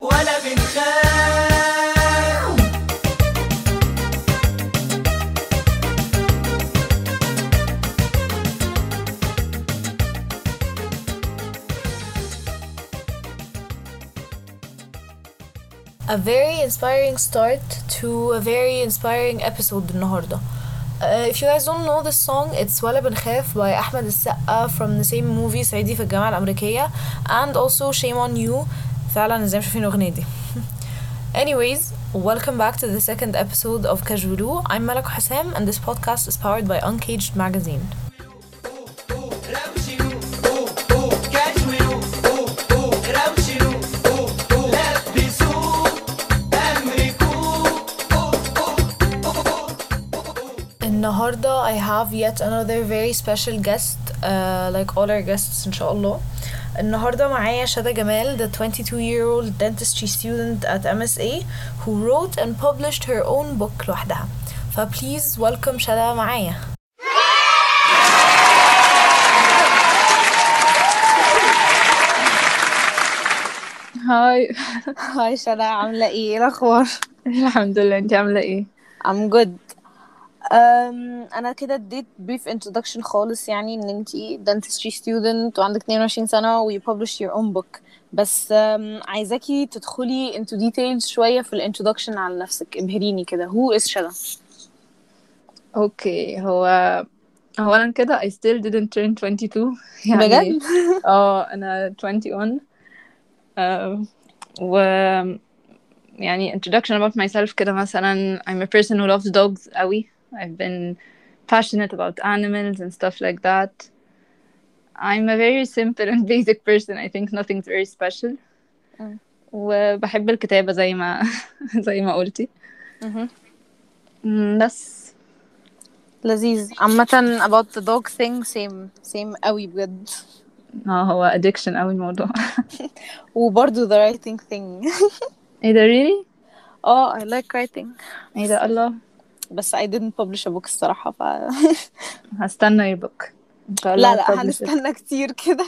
ولا بنخاف a very inspiring start to a very inspiring episode النهارده. Uh, if you guys don't know this song, it's ولا بنخاف by أحمد السقا from the same movie صعيدي في الجامعة الأمريكية and also Shame on You فعلا ازاي مش عارفين الأغنية دي. Anyways, welcome back to the second episode of Kajulu. I'm Malak Hassam and this podcast is powered by Uncaged Magazine. روشي أوه أوه كاجولو أوه أوه روشي أوه أوه لبسوه أمريكو النهاردة I have yet another very special guest uh, like all our guests إن شاء الله النهاردة معايا شادة جمال the 22 year old dentistry student at MSA who wrote and published her own book لوحدها فبليز welcome شادة معايا هاي هاي شلا عاملة ايه ايه الأخبار؟ الحمد لله انت عامله ايه I'm good um, أنا كده اديت brief introduction خالص يعني إن انتي dentistry student وعندك 22 سنة و you publish your own book بس um, عايزاكي تدخلي into details شوية في الانترودكشن على نفسك ابهريني كده who is شلا؟ اوكي هو اولا كده I still didn't turn 22 يعني بجد؟ اه انا 21 آه، و يعني introduction about myself كده مثلا I'm a person who loves dogs قوي I've been passionate about animals and stuff like that I'm a very simple and basic person I think nothing's very special مم. وبحب الكتابة زي ما زي ما قلتي مهم. مم، بس لذيذ عامة about the dog thing same same قوي بجد اه هو addiction قوي الموضوع وبرضه the writing thing ايه ده really اه I like writing ايه ده الله بس I didn't publish a book الصراحة ف هستنى يبك ان شاء الله لا لا هتpublish it. هنستنى كتير كده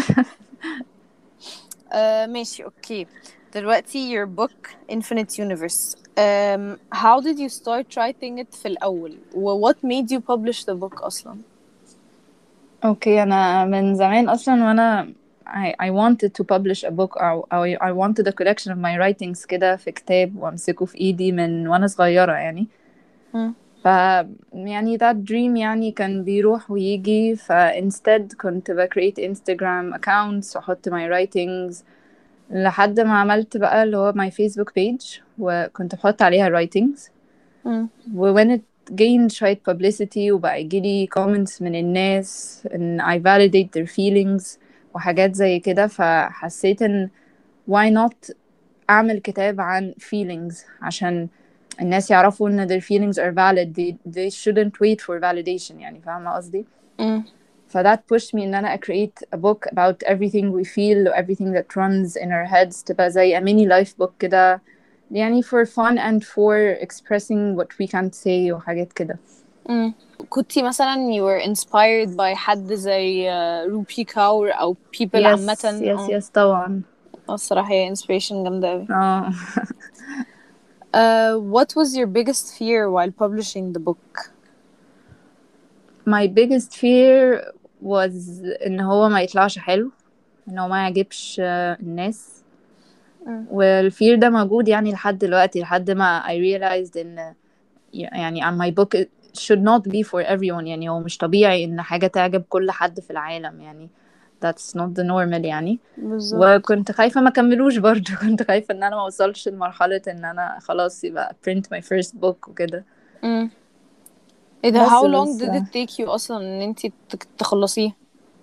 آه، ماشي اوكي دلوقتي your book Infinite Universe um, how did you start writing it في الأول و what made you publish the book أصلا اوكي انا من زمان اصلا وانا I, I wanted to publish a book or, or I wanted a collection of my writings كده في كتاب وامسكه في ايدي من وانا صغيرة يعني مم. ف يعني that dream يعني كان بيروح ويجي ف instead كنت ب create Instagram accounts واحط my writings لحد ما عملت بقى اللي هو my Facebook page وكنت بحط عليها writings مم. و when it gained شوية publicity وبقى يجيلي comments من الناس ان I validate their feelings وحاجات زي كده فحسيت ان why not أعمل كتاب عن feelings عشان الناس يعرفوا ان their feelings are valid they, they shouldn't wait for validation يعني فاهمة قصدي مم. ف that pushed me ان انا create a book about everything we feel و everything that runs in our heads تبقى زي a mini life book كده يعني for fun and for expressing what we can't say وحاجات كده مم. كنتي مثلا you were inspired by حد زي آه، روبي كاور أو people عامة yes yes اه yes طبعا آه، الصراحة هي inspiration جامدة أوي اه uh, what was your biggest fear while publishing the book my biggest fear was ان هو ما يطلعش حلو ان هو ما يعجبش آه، الناس مم. والفير ده موجود يعني لحد دلوقتي لحد ما I realized ان يعني on my book it should not be for everyone يعني هو مش طبيعي ان حاجة تعجب كل حد في العالم يعني that's not the normal يعني بالظبط وكنت خايفة ما كملوش برضو كنت خايفة ان انا ما اوصلش لمرحلة ان انا خلاص يبقى print my first book وكده مم. ايه ده بس how long بس did it take you اصلا ان انت تخلصيه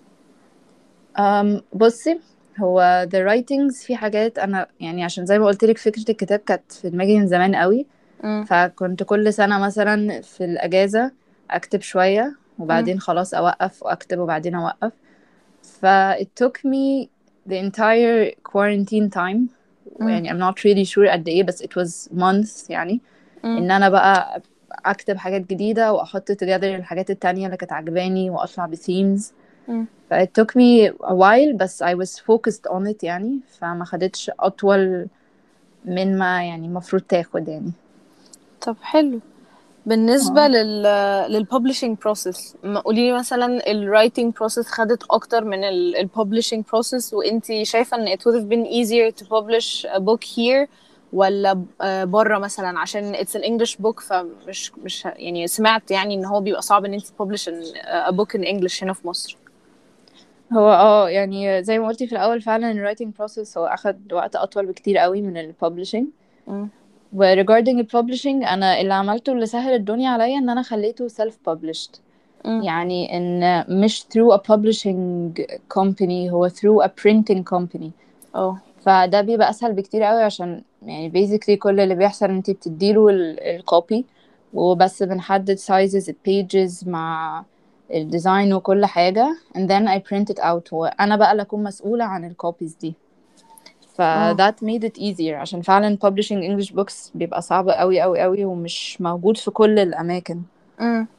um, بصي هو the writings في حاجات انا يعني عشان زي ما قلت لك فكرة الكتاب كانت في دماغي من زمان قوي مم. فكنت كل سنة مثلا في الأجازة أكتب شوية وبعدين خلاص أوقف وأكتب وبعدين أوقف ف it took me the entire quarantine time مم. يعني I'm not really sure قد إيه بس it was months يعني مم. إن أنا بقى أكتب حاجات جديدة وأحط together الحاجات التانية اللي كانت عجباني وأطلع بثيمز مم. ف it took me a while بس I was focused on it يعني فما خدتش أطول من ما يعني المفروض تاخد يعني طب حلو بالنسبة اه لل للببلشنج بروسيس قولي لي مثلا الرايتنج بروسيس خدت اكتر من الببلشنج بروسيس وانتي شايفة ان it would have been easier to publish a book here ولا بره مثلا عشان it's an English book فمش مش يعني سمعت يعني ان هو بيبقى صعب ان انت publish an- a book in English هنا في مصر هو اه يعني زي ما قلتي في الاول فعلا ال writing process هو اخد وقت اطول بكتير قوي من ال publishing مم. و regarding ال publishing انا اللي عملته اللي سهل الدنيا عليا ان انا خليته self published مم. يعني ان مش through a publishing company هو through a printing company اه فده بيبقى اسهل بكتير قوي عشان يعني basically كل اللي بيحصل انتي بتديله الكوبي وبس بنحدد sizes pages مع الديزاين وكل حاجة and then I print it out وأنا بقى اللي أكون مسؤولة عن الكوبيز دي ف اه that made it easier عشان فعلا publishing English books بيبقى صعب قوي قوي قوي ومش موجود في كل الأماكن مم.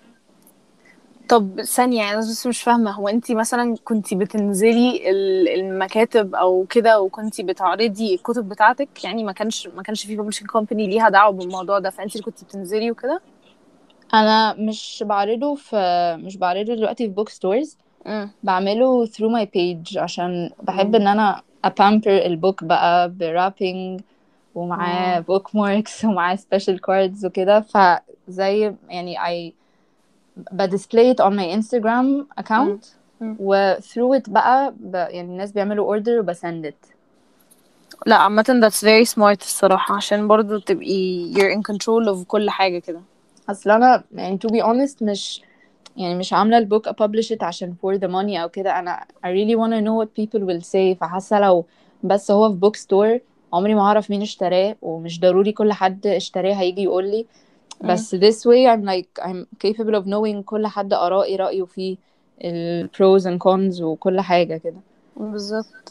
طب ثانية يعني أنا بس مش فاهمة هو انتي مثلا كنتي بتنزلي ال- المكاتب او كده وكنتي بتعرضي الكتب بتاعتك يعني ما كانش ما كانش في publishing company ليها دعوة بالموضوع ده فانتي اللي كنتي بتنزلي وكده أنا مش بعرضه في مش بعرضه دلوقتي في book stores مم. بعمله through my page عشان بحب مم. ان انا apamper البوك بقى برابينج ومعاه اه book marks ومعاه special cards وكده فزي يعني I بدisplay it on my Instagram مم. account مم. و through it بقى ب... يعني الناس بيعملوا order وبسند it لا عامة that's very smart الصراحة عشان برضو تبقي you're in control of كل حاجة كده اصل انا يعني to be honest مش يعني مش عاملة البوك publish it عشان for the money او كده انا I really wanna know what people will say فحاسة لو بس هو في book store عمري ما هعرف مين اشتراه ومش ضروري كل حد اشتراه هيجي يقول لي مم. بس this way I'm like I'm capable of knowing كل حد آرائي رأيه فيه ال pros and cons وكل حاجة كده بالظبط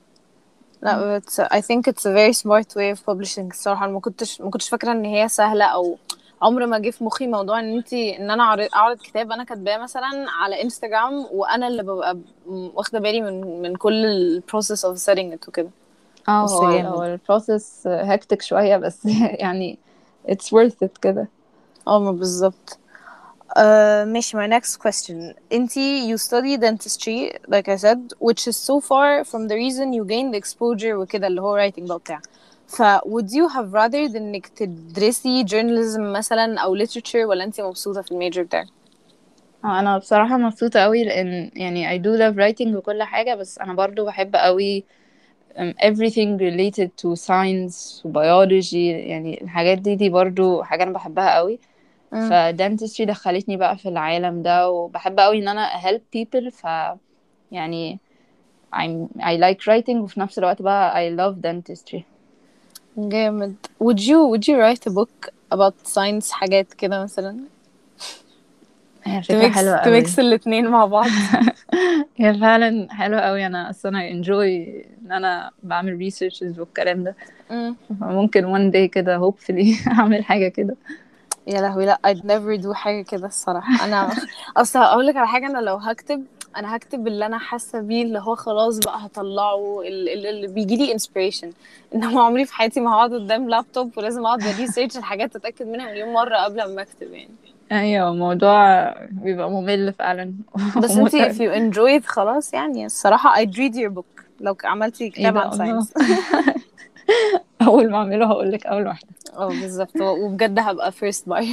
لا it's I think it's a very smart way of publishing الصراحة أنا ما كنتش ما كنتش فاكرة ان هي سهلة او عمر ما جه في مخي موضوع ان انت ان انا اعرض اعرض كتاب انا كاتباه مثلا على انستغرام وانا اللي ببقى ب- واخدة بالي من من كل ال process of setting it وكده اه بس هو هو جامد ال process hectic شوية بس يعني it's worth it كده اه ما بالظبط Uh, ماشي my next question انتي you study dentistry like I said which is so far from the reason you gained exposure وكده اللي هو writing بقى بتاع ف would you have rather انك تدرسي journalism مثلا او literature ولا انتي مبسوطة في الميجر بتاعك اه انا بصراحة مبسوطة قوي لان يعني I do love writing وكل حاجة بس انا برضو بحب قوي um, everything related to science و biology يعني الحاجات دي دي برضو حاجة انا بحبها قوي مم. فدنتستري دخلتني بقى في العالم ده وبحب قوي ان انا help people ف يعني I'm, I like writing وفي نفس الوقت بقى I love dentistry جامد would you would you write a book about science حاجات كده مثلا هي فكرة تميكس حلوة قوي تميكس الاتنين مع بعض هي فعلا حلوة قوي انا اصلا I enjoy ان انا بعمل researches والكلام ده مم. فممكن one day كده hopefully اعمل حاجة كده يا لهوي لا I'd never do حاجة كده الصراحة أنا أصل هقول لك على حاجة أنا لو هكتب أنا هكتب اللي أنا حاسة بيه اللي هو خلاص بقى هطلعه ال- ال- اللي بيجي لي inspiration إنما عمري في حياتي ما هقعد قدام لابتوب ولازم أقعد ريسيرش الحاجات أتأكد منها مليون مرة قبل ما أكتب يعني ايوه الموضوع بيبقى ممل فعلا بس أنتي if ومتعب you enjoy it خلاص يعني الصراحة I'd read your book لو عملتي ايه كتاب ده عن الله ساينس اول ما اعمله هقول لك اول واحدة اه بالظبط وبجد هبقى first buy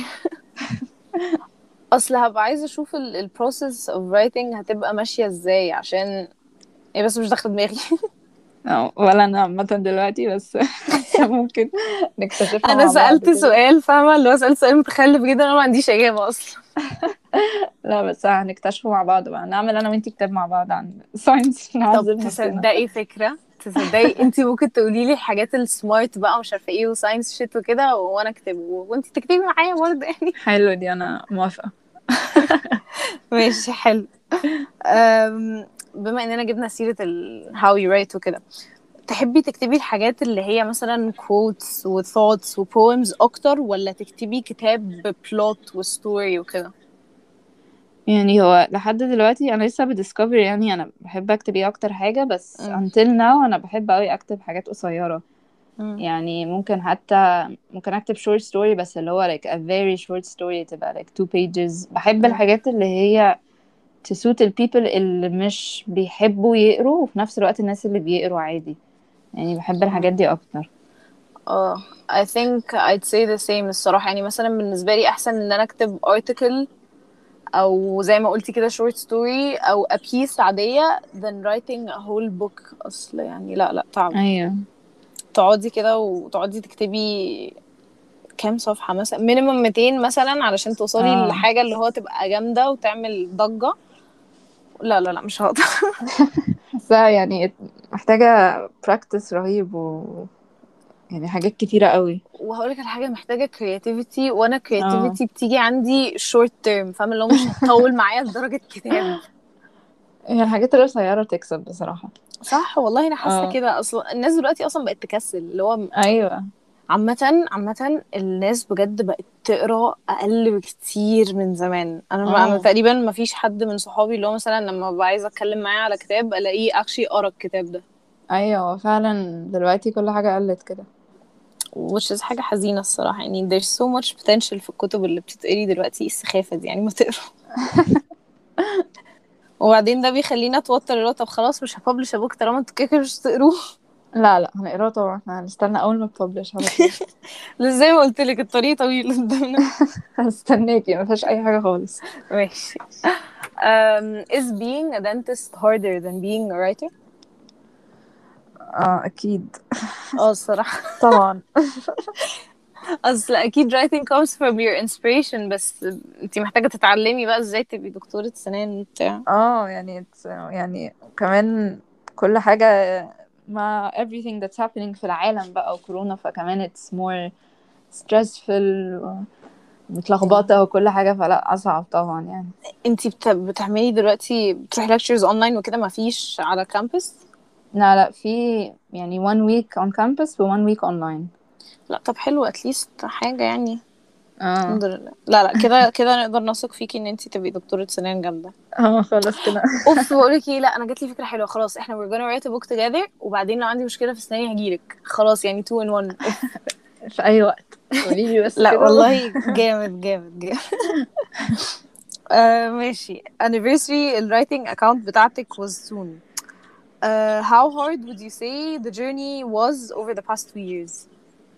اصل هبقى عايزه اشوف ال ال process of writing هتبقى ماشيه ازاي عشان هي بس مش داخله دماغي أو- ولا انا عامة دلوقتي بس ممكن نكتشفها انا مع بعض سالت كده سؤال فاهمه اللي هو سالت سؤال متخلف جدا انا ما عنديش اجابه اصلا لا بس هنكتشفه مع بعض بقى نعمل انا وانتي كتاب مع بعض عن ساينس طب نعذب نفسنا تصدقي فكره تصدقي انت ممكن تقولي لي الحاجات السمارت بقى ومش عارفه ايه وساينس شيت وكده وانا اكتبه وانت تكتبي معايا برضه يعني حلو دي انا موافقة ماشي حلو أم، بما اننا جبنا سيره ال how you write وكده تحبي تكتبي الحاجات اللي هي مثلا quotes و thoughts و poems اكتر ولا تكتبي كتاب ببلوت وستوري وكده يعني هو لحد دلوقتي انا لسه بديسكفر يعني انا بحب اكتب ايه اكتر حاجة بس مم. until now انا بحب قوي اكتب حاجات قصيرة مم. يعني ممكن حتى ممكن اكتب short story بس اللي هو like a very short story تبقى like two pages بحب مم. الحاجات اللي هي تسوت ال people اللي مش بيحبوا يقروا وفي نفس الوقت الناس اللي بيقروا عادي يعني بحب الحاجات دي اكتر اه I think I'd say the same الصراحة يعني مثلا بالنسبة لي أحسن إن أنا أكتب article أو زي ما قلتي كده short story أو a piece عادية than writing a whole book أصل يعني لا لا تعب ايوه تقعدي كده وتقعدي تكتبي كام صفحة مثلا مينيمم 200 مثلا علشان توصلي اه لحاجة اللي هو تبقى جامدة وتعمل ضجة لا لا لا مش هقدر حاساها يعني محتاجة practice رهيب و يعني حاجات كتيرة قوي وهقولك على حاجة محتاجة creativity وأنا اه creativity بتيجي عندي short term فاهمة اللي هو مش هتطول معايا لدرجة كتاب هي الحاجات القصيرة تكسب بصراحة صح والله أنا حاسة اه كده أصلا الناس دلوقتي أصلا بقت تكسل اللي هو ايوه عامة عامة الناس بجد بقت تقرا أقل بكتير من زمان أنا ما أنا اه تقريبا ما فيش حد من صحابي اللي هو مثلا لما ببقى عايزة أتكلم معاه على كتاب ألاقيه actually قرا الكتاب ده ايوه فعلا دلوقتي كل حاجة قلت كده which is حاجة حزينة الصراحة يعني there's so much potential في الكتب اللي بتتقري دلوقتي إيه السخافة دي يعني ما تقروا وبعدين ده بيخلينا اتوتر اللي هو طب خلاص مش هبلش ابوك طالما انتوا كده كده مش هتقروه لا لا هنقراه طبعا احنا هنستنى اول ما تبلش على طول زي ما قلت لك الطريق طويل قدامنا هستناكي ما فيهاش اي حاجة خالص ماشي um, is being a dentist harder than being a writer اه اكيد اه الصراحة طبعا اصل اكيد writing comes from your inspiration بس انتي محتاجة تتعلمي بقى ازاي تبقي دكتورة سنان وبتاع اه يعني it's- يعني كمان كل حاجة مع everything that's happening في العالم بقى وكورونا فكمان it's more stressful ومتلخبطة وكل حاجة فلا أصعب طبعا يعني انتي بت... بتعملي دلوقتي بتروحي lectures online وكده ما فيش على كامبس لا لا في يعني one week on campus و one week online لا طب حلو اتليست حاجة يعني اه الحمد لله لا لا كده كده نقدر نثق فيكي ان انتي تبقي دكتورة سنان جامدة اه خلاص كده اوف بقولك ايه لا انا جات لي فكرة حلوة خلاص احنا we're gonna write a book together وبعدين لو عندي مشكلة في سناني هجيلك خلاص يعني two in one أوف. في أي وقت قوليلي بس لا كده والله جامد جامد جامد آه ماشي anniversary ال writing account بتاعتك was soon uh, how hard would you say the journey was over the past two years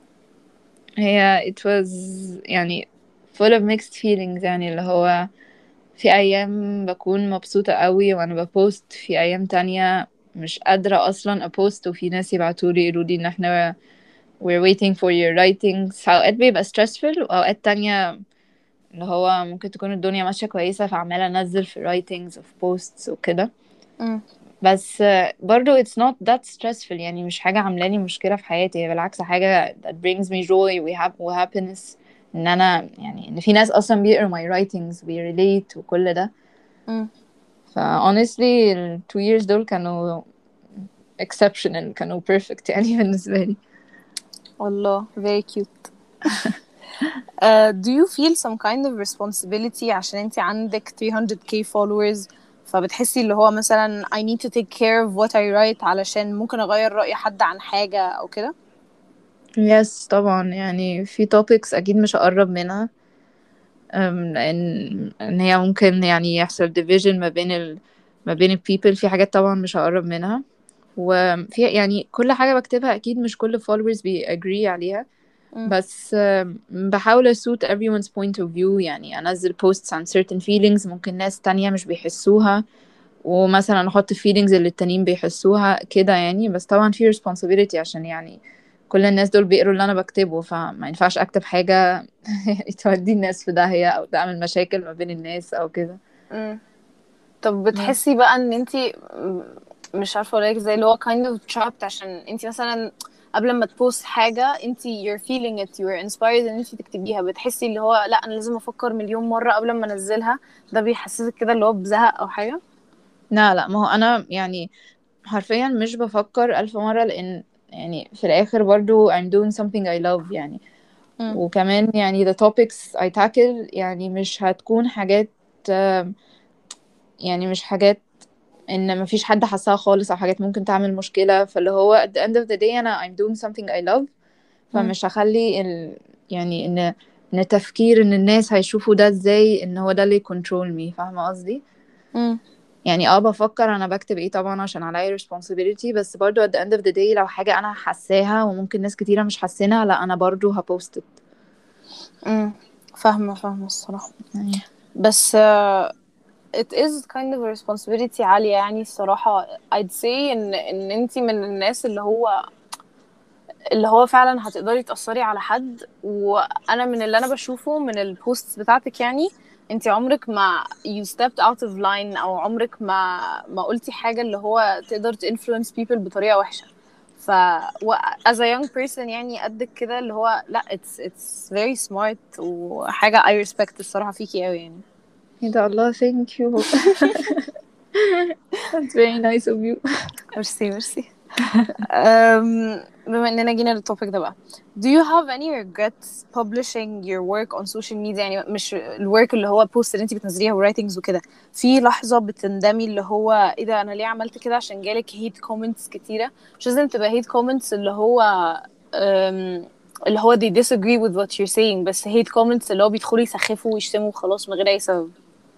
هي it was يعني full of mixed feelings يعني اللي هو في أيام بكون مبسوطة قوي وأنا ببوست في أيام تانية مش قادرة أصلا أبوست وفي ناس يبعتولي يقولولي إن احنا we're waiting for your writings أوقات بيبقى stressful وأوقات تانية اللي هو ممكن تكون الدنيا ماشية كويسة فعمالة أنزل في writings of posts وكده مم. بس آه، برضو it's not that stressful يعني مش حاجة عاملاني مشكلة في حياتي هي بالعكس حاجة that brings me joy و hap- و happiness إن أنا يعني إن في ناس أصلا بيقروا my writings بي relate وكل ده مم. ف honestly ال two years دول كانوا exceptional كانوا perfect يعني بالنسبة لي والله very cute uh, do you feel some kind of responsibility عشان انت عندك 300k followers فبتحسي اللي هو مثلا I need to take care of what I write علشان ممكن اغير رأي حد عن حاجة او كده yes طبعا يعني في topics أكيد مش هقرب منها أم، لأن إن هي ممكن يعني يحصل division ما بين ال ما بين ال people في حاجات طبعا مش هقرب منها وفي يعني كل حاجة بكتبها أكيد مش كل followers بي agree عليها مم. بس أم، بحاول suit everyone's point of view يعني أنزل posts عن certain feelings ممكن ناس تانية مش بيحسوها ومثلا أحط feelings اللي التانيين بيحسوها كده يعني بس طبعا في responsibility عشان يعني كل الناس دول بيقروا اللي أنا بكتبه فما ينفعش أكتب حاجة تودي الناس في داهية أو تعمل مشاكل ما بين الناس أو كده مم. طب بتحسي بقى ان انت مش عارفه اقول لك زي اللي هو kind of trapped عشان انت مثلا قبل ما تبوست حاجه انت you're feeling it you're inspired ان انت تكتبيها بتحسي اللي هو لا انا لازم افكر مليون مره قبل ما انزلها ده بيحسسك كده اللي هو بزهق او حاجه لا لا ما هو أنا يعني حرفيا مش بفكر ألف مرة لأن يعني في الآخر برضو I'm doing something I love يعني مم. وكمان يعني the topics I tackle يعني مش هتكون حاجات آم، يعني مش حاجات ان مفيش حد حسها خالص او حاجات ممكن تعمل مشكلة فاللي هو at the end of the day انا I'm doing something I love فمش هخلي ال... يعني ان ان تفكير ان الناس هيشوفوا ده ازاي ان هو ده اللي يكنترول مي فاهمة قصدي مم. يعني اه بفكر انا بكتب ايه طبعا عشان عليا responsibility بس برضو at the end of the day لو حاجة انا حاساها وممكن ناس كتيرة مش حاسينها لا انا برضو هبوست مم. فاهمة فاهمة الصراحة يعني بس uh, it is kind of a responsibility عالية يعني الصراحة I'd say ان ان انتي من الناس اللي هو اللي هو فعلا هتقدري تأثري على حد وانا من اللي انا بشوفه من البوستس بتاعتك يعني انت عمرك ما you stepped out of line او عمرك ما ما قلتي حاجة اللي هو تقدر ت influence people بطريقة وحشة ف و- as a young person يعني قدك كده اللي هو لا it's it's very smart وحاجة I respect الصراحة فيكي قوي يعني ايه ده الله thank you that's very nice of you ميرسي ميرسي um, بما اننا جينا للتوبيك ده بقى do you have any regrets publishing your work on social media يعني مش الورك اللي هو بوست اللي انت بتنزليها ورايتنجز وكده في لحظة بتندمي اللي هو ايه ده انا ليه عملت كده عشان جالك هيت كومنتس كتيرة مش لازم تبقى هيت كومنتس اللي هو um, اللي هو they disagree with what you're saying بس hate comments اللي هو بيدخلوا يسخفوا ويشتموا وخلاص من غير اي سبب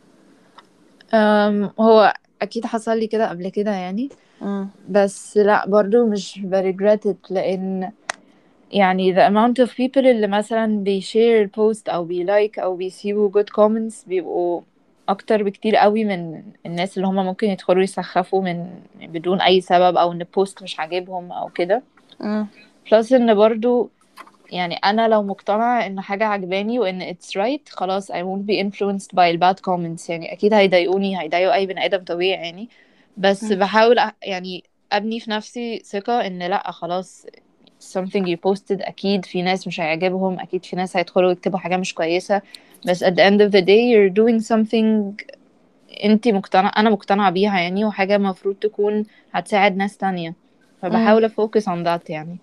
um, هو اكيد حصل لي كده قبل كده يعني بس لا برضو مش regret it لان يعني the amount of people اللي مثلا بيشير البوست او بيلايك او بيسيبوا good comments بيبقوا اكتر بكتير قوي من الناس اللي هما ممكن يدخلوا يسخفوا من بدون اي سبب او ان البوست مش عاجبهم او كده مم. بلس ان برضو يعني انا لو مقتنعة ان حاجة عجباني وان it's right خلاص I won't be influenced by the bad comments يعني اكيد هيضايقوني هيضايقوا اي بني ادم طبيعي يعني بس مم. بحاول أ- يعني ابني في نفسي ثقة ان لا خلاص something you posted اكيد في ناس مش هيعجبهم اكيد في ناس هيدخلوا يكتبوا حاجة مش كويسة بس at the end of the day you're doing something انت مقتنعة انا مقتنعة بيها يعني وحاجة مفروض تكون هتساعد ناس تانية فبحاول افوكس on that يعني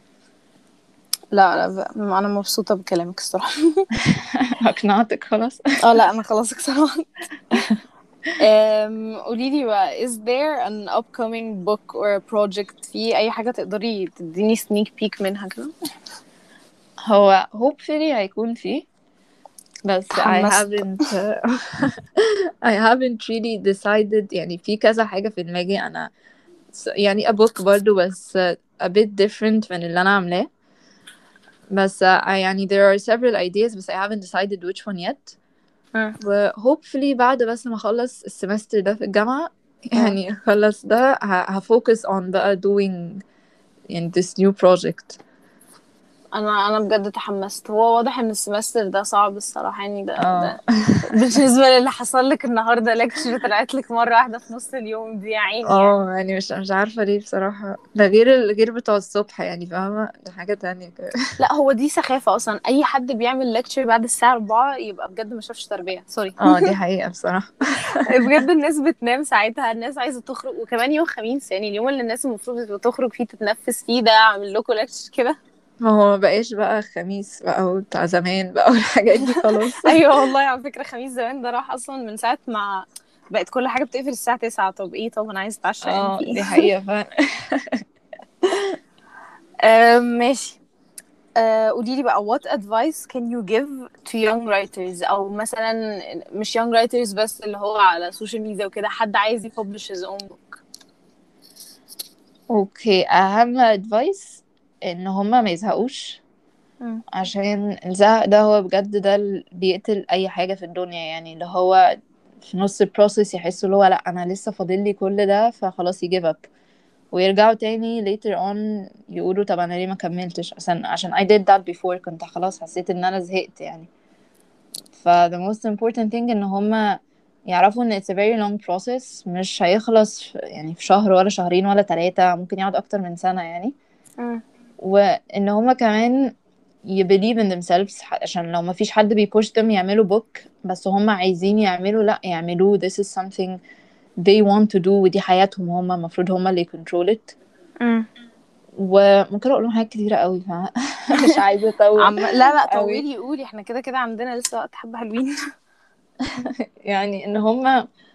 لا لا ب- انا مبسوطة بكلامك الصراحة اقنعتك خلاص اه لا انا خلاص اقتنعت أم، قولي لي بقى is there an upcoming book or a project في اي حاجة تقدري تديني sneak peek منها كده هو hopefully هيكون فيه بس I تحمست. haven't I haven't really decided يعني في كذا حاجة في دماغي أنا س- يعني a book برضو بس a bit different من اللي أنا عاملاه بس I يعني there are several ideas بس I haven't decided which one yet مم. و hopefully بعد بس ما أخلص السمستر ده في الجامعة يعني أخلص ده ه- هفوكس on بقى doing يعني this new project انا انا بجد تحمست هو واضح ان السمستر ده صعب الصراحة يعني ده, اه ده بالنسبة للي حصل لك النهاردة لكتشر طلعت لك مرة واحدة في نص اليوم دي يا عيني يعني. اه يعني مش مش عارفة ليه بصراحة ده غير ال- غير بتوع الصبح يعني فاهمة ده حاجة تانية كده لا هو دي سخافة اصلا اي حد بيعمل لكتشر بعد الساعة 4 يبقى بجد ما شافش تربية سوري اه دي حقيقة بصراحة بجد الناس بتنام ساعتها الناس عايزه تخرج وكمان يوم خميس يعني اليوم اللي الناس المفروض تخرج فيه تتنفس فيه ده اعمل لكم لكتش كده ما هو ما بقاش بقى خميس بقى وبتاع زمان بقى والحاجات دي خلاص ايوه والله على فكره خميس زمان ده راح اصلا من ساعه ما بقت كل حاجه بتقفل الساعه 9 طب ايه طب انا عايزه اتعشى يعني اه في دي ايه حقيقة فعلا آم، ماشي آه، قولي لي بقى what advice can you give to young writers او مثلا مش young writers بس اللي هو على السوشيال ميديا وكده حد عايز يpublish his own book اوكي اهم ادفايس ان هما ما يزهقوش مم. عشان الزهق ده هو بجد ده اللي بيقتل اي حاجة في الدنيا يعني اللي هو في نص البروسيس يحسوا اللي هو لا انا لسه فاضل لي كل ده فخلاص يجيب اب ويرجعوا تاني later on يقولوا طب انا ليه ما كملتش عشان عشان I did that before كنت خلاص حسيت ان انا زهقت يعني ف the most important thing ان هما يعرفوا ان it's a very long process مش هيخلص في يعني في شهر ولا شهرين ولا ثلاثة ممكن يقعد اكتر من سنة يعني مم. وان هما كمان you believe in themselves ح- عشان لو ما فيش حد بيبوش them يعملوا book بس هما عايزين يعملوا لا يعملوه this is something they want to do ودي حياتهم هما المفروض هما اللي control it مم. وممكن اقول لهم حاجات كتيرة قوي ف مش عايزة اطول عم... لا لا قوي. طولي قولي احنا كده كده عندنا لسه وقت حبة حلوين يعني ان هما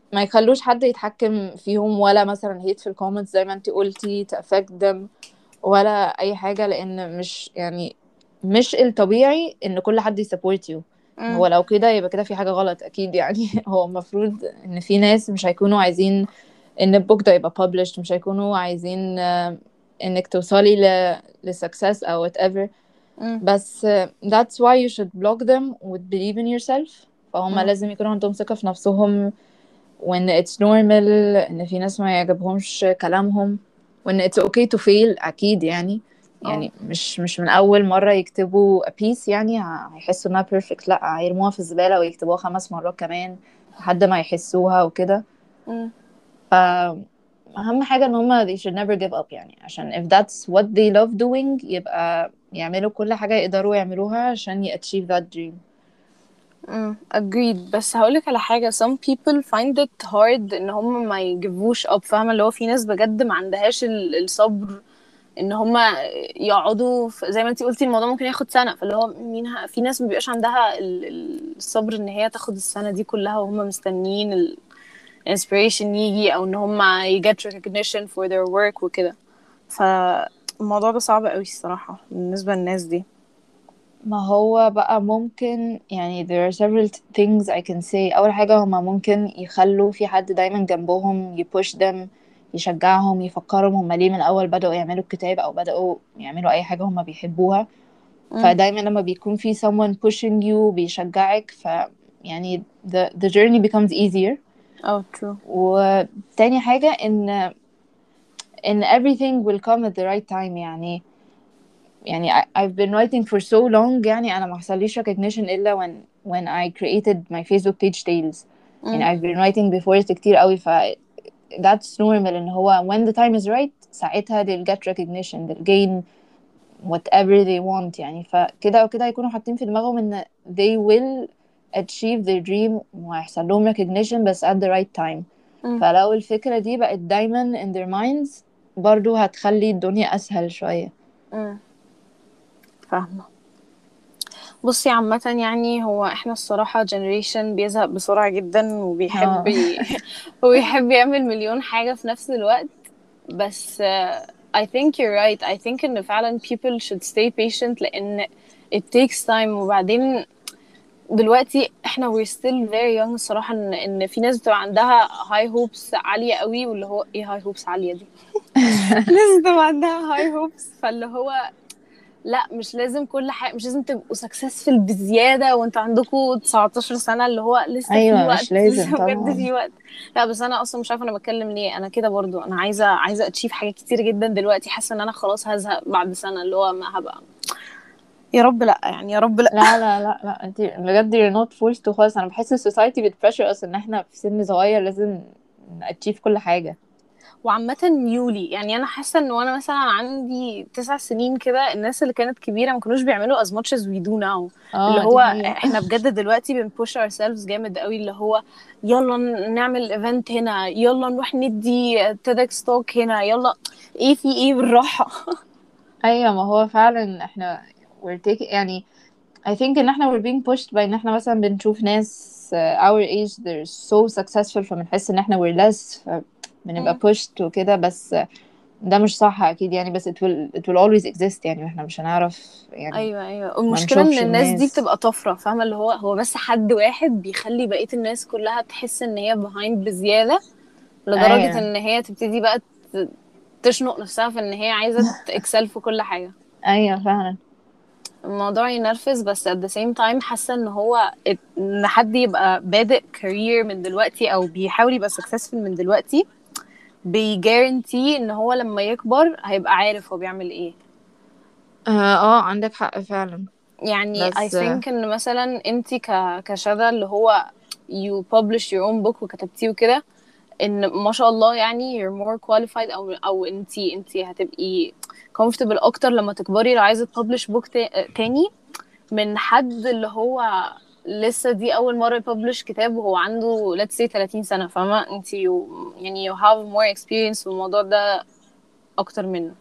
ما يخلوش حد يتحكم فيهم ولا مثلا هيت في الكومنتس زي ما انت قلتي to affect them ولا اي حاجة لان مش يعني مش الطبيعي ان كل حد يسبورت يو هو لو كده يبقى كده في حاجة غلط اكيد يعني هو المفروض ان في ناس مش هيكونوا عايزين ان البوك ده يبقى published مش هيكونوا عايزين آه، انك توصلي ل لسكسس او whatever مم. بس uh, that's why you should block them with believe in yourself فهم مم. لازم يكونوا عندهم ثقة في نفسهم وان it's normal ان في ناس ما يعجبهمش كلامهم وان it's okay to fail اكيد يعني يعني مش مش من اول مرة يكتبوا a piece يعني ه- هيحسوا انها perfect لا هيرموها في الزبالة ويكتبوها خمس مرات كمان لحد ما يحسوها وكده مم. ف اهم حاجة ان هما they should never give up يعني عشان if that's what they love doing يبقى يعملوا كل حاجة يقدروا يعملوها عشان ي achieve that dream مم. agreed بس هقولك على حاجة some people find it hard ان هم ما يجيبوش up فاهمة اللي هو في ناس بجد ما عندهاش ال- الصبر ان هم يقعدوا في زي ما انتي قلتي الموضوع ممكن ياخد سنة فاللي هو مين ه... في ناس ما بيبقاش عندها ال- ال- الصبر ان هي تاخد السنة دي كلها وهم مستنيين ال inspiration يجي او ان هم ي get recognition for their work وكده فالموضوع ده صعب قوي الصراحة بالنسبة للناس دي ما هو بقى ممكن يعني there are several things I can say أول حاجة هما ممكن يخلوا في حد دايما جنبهم ي push them يشجعهم يفكرهم هما ليه من الأول بدأوا يعملوا الكتاب أو بدأوا يعملوا أي حاجة هما بيحبوها مم. فدايما لما بيكون في someone pushing you بيشجعك ف يعني the, the journey becomes easier oh true وتاني حاجة إن إن everything will come at the right time يعني يعني I, I've been writing for so long يعني أنا ما حصليش recognition إلا when when I created my Facebook page tales يعني I've been writing before it كتير قوي ف that's normal إن هو when the time is right ساعتها they'll get recognition they'll gain whatever they want يعني فكده أو كده هيكونوا حاطين في دماغهم إن they will achieve their dream وهيحصل لهم recognition بس at the right time مم. فلو الفكرة دي بقت دايما in their minds برضو هتخلي الدنيا أسهل شوية مم. فاهمة بصي عامة يعني هو احنا الصراحة generation بيزهق بسرعة جدا وبيحب اه. ي... وبيحب يعمل مليون حاجة في نفس الوقت بس uh, I think you're right I think ان فعلا people should stay patient لان it takes time وبعدين دلوقتي احنا we're still very young الصراحة ان ان في ناس بتبقى عندها high hopes عالية قوي واللي هو ايه high hopes عالية دي ناس بتبقى عندها high hopes فاللي هو لا مش لازم كل حاجة مش لازم تبقوا successful بزيادة وانتوا عندكم 19 سنة اللي هو لسه أيوة، في وقت مش لازم لسه بجد طبعاً. في وقت لا بس انا اصلا مش عارفة انا بتكلم ليه انا كده برضو انا عايزة عايزة اتشيف حاجات كتير جدا دلوقتي حاسة ان انا خلاص هزهق بعد سنة اللي هو ما هبقى يا رب لا يعني يا رب لا لا لا لا لا انت بجد you're not forced to خالص انا بحس السوسايتي بتبريشر اصلا ان احنا في سن صغير لازم ناتشيف كل حاجة وعامة ميولي يعني أنا حاسة إن وأنا مثلا عندي تسع سنين كده الناس اللي كانت كبيرة ما كانوش بيعملوا as much as we do now اه اللي دي هو حقيقة. احنا بجد دلوقتي بنبوش ourselves جامد قوي اللي هو يلا نعمل ايفنت هنا يلا نروح ندي تيدكس توك هنا يلا ايه في ايه بالراحة ايوه ما هو فعلا احنا we're taking يعني I think ان احنا we're being pushed by ان احنا مثلا بنشوف ناس uh, our age they're so successful فبنحس ان احنا we're less فبنبقى مم. pushed وكده بس uh, ده مش صح اكيد يعني بس it will it will always exist يعني احنا مش هنعرف يعني ايوه ايوه المشكله ان نشوفش الناس دي الناس. بتبقى طفره فاهمه اللي هو هو بس حد واحد بيخلي بقيه الناس كلها تحس ان هي behind بزياده لدرجه أيوة. ان هي تبتدي بقى ت- تشنق نفسها في ان هي عايزه تكسل في كل حاجه ايوه فعلا الموضوع ينرفز بس at the same time حاسه ان هو ات- ان حد يبقى بادئ كارير من دلوقتي او بيحاول يبقى successful من دلوقتي بيجارنتي ان هو لما يكبر هيبقى عارف هو بيعمل ايه اه آه، عندك حق فعلا يعني بس- I think ان مثلا انت ك كشذا اللي هو you publish your own book وكتبتيه وكده ان ما شاء الله يعني you're more qualified او او انت انت هتبقي comfortable اكتر لما تكبري لو عايزه تبلش book تا- تاني من حد اللي هو لسه دي اول مره يبلش كتاب وهو عنده let's say 30 سنه فاهمه انت you, يعني you have more experience في الموضوع ده اكتر منه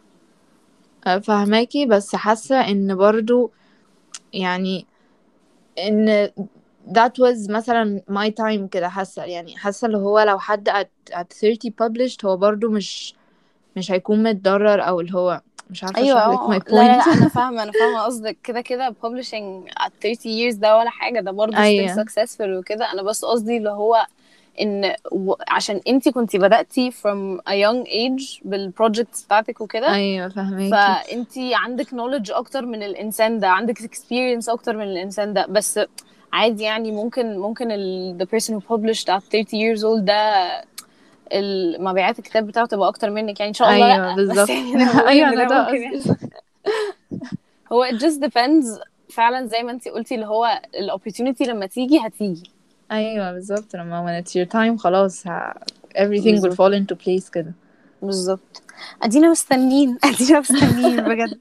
آه، فهماكي بس حاسة ان برضو يعني ان that was مثلا my time كده حاسة يعني حاسة اللي هو لو حد at, at 30 published هو برضو مش مش هيكون متضرر او اللي هو مش عارفة ايوه اشرح لك اه my لا لا لا point انا فاهمه انا فاهمه قصدك كده كده publishing at 30 years ده ولا حاجه ده برضه still ايوه successful وكده انا بس قصدي اللي هو ان و... عشان انتي كنتي بدأتي from a young age بالprojects بتاعتك وكده ايوه فهماكي فانتي عندك knowledge اكتر من الانسان ده عندك experience اكتر من الانسان ده بس عادي يعني ممكن ممكن ال, the person who published at 30 years old ده ال- مبيعات الكتاب بتاعه تبقى اكتر منك يعني ان شاء الله ايوه لا بس بالظبط يعني انا بقول ايوه ان انا ده ده ممكن قصدي يحصل هو it just depends فعلا زي ما انتي قلتي اللي هو ال opportunity لما تيجي هتيجي ايوه بالظبط لما when it's your time خلاص ه... everything will بالظبط fall into place كده بالظبط ادينا مستنيين ادينا مستنيين بجد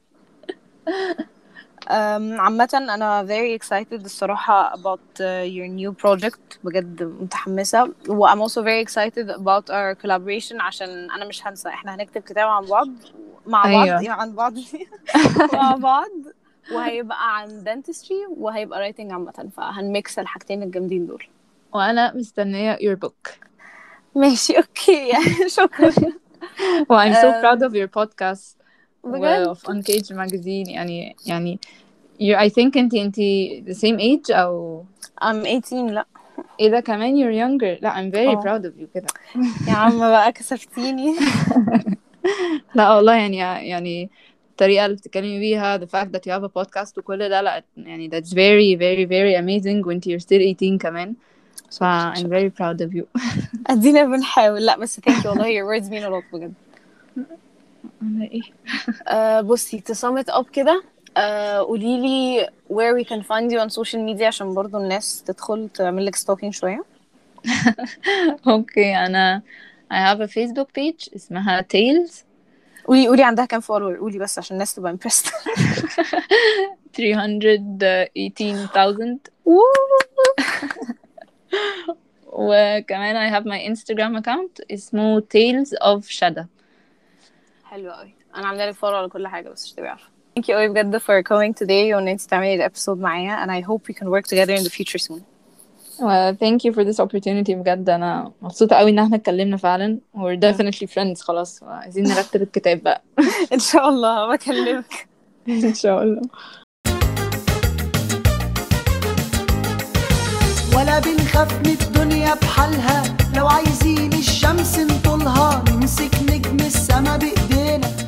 أم، عامة أنا very excited الصراحة about uh, your new project بجد متحمسة و I'm also very excited about our collaboration عشان أنا مش هنسى إحنا هنكتب كتاب عن بعض مع بعض ايوه إيه عن بعض مع بعض وهيبقى عن dentistry وهيبقى writing عامة فهنميكس الحاجتين الجامدين دول وانا مستنية your book ماشي أوكي شكرا و I'm so أم، proud of your podcast و بجد of Uncaged magazine يعني يعني you I think انتي انتي the same age او I'm 18 لا ايه ده كمان you're younger لا I'm very اه proud of you كده يا عم بقى كسفتيني لا والله يعني يعني الطريقة اللي بتتكلمي بيها the fact that you have a podcast وكل ده لا يعني that's very very very amazing وانتي you're still 18 كمان ف شكرا I'm شكرا very proud of you ادينا بنحاول لا بس thank you والله your words mean a lot بجد أنا ايه uh, بصي to sum it up كده uh, قوليلي where we can find you on social media عشان برضو الناس تدخل تعمل لك stalking شوية اوكي انا I have a Facebook page اسمها Tales قولي قولي عندها كام follower قولي بس عشان الناس تبقى impressed 318,000 وكمان I have my Instagram account اسمه Tales of Shada حلو قوي انا عامله لك follow على كل حاجة بس عشان تبقي عارفة thank you قوي بجد for coming today وان انت تعملي الابيسود معايا and I hope we can work together in the future soon well, thank you for this opportunity بجد أنا مبسوطة قوي إن احنا اتكلمنا فعلا we're Yeah. definitely friends خلاص عايزين نرتب الكتاب بقى ان شاء الله بكلمك إن شاء الله ولا بنخاف من الدنيا بحالها لو عايزين الشمس نطولها نمسك نجم السما بايدينا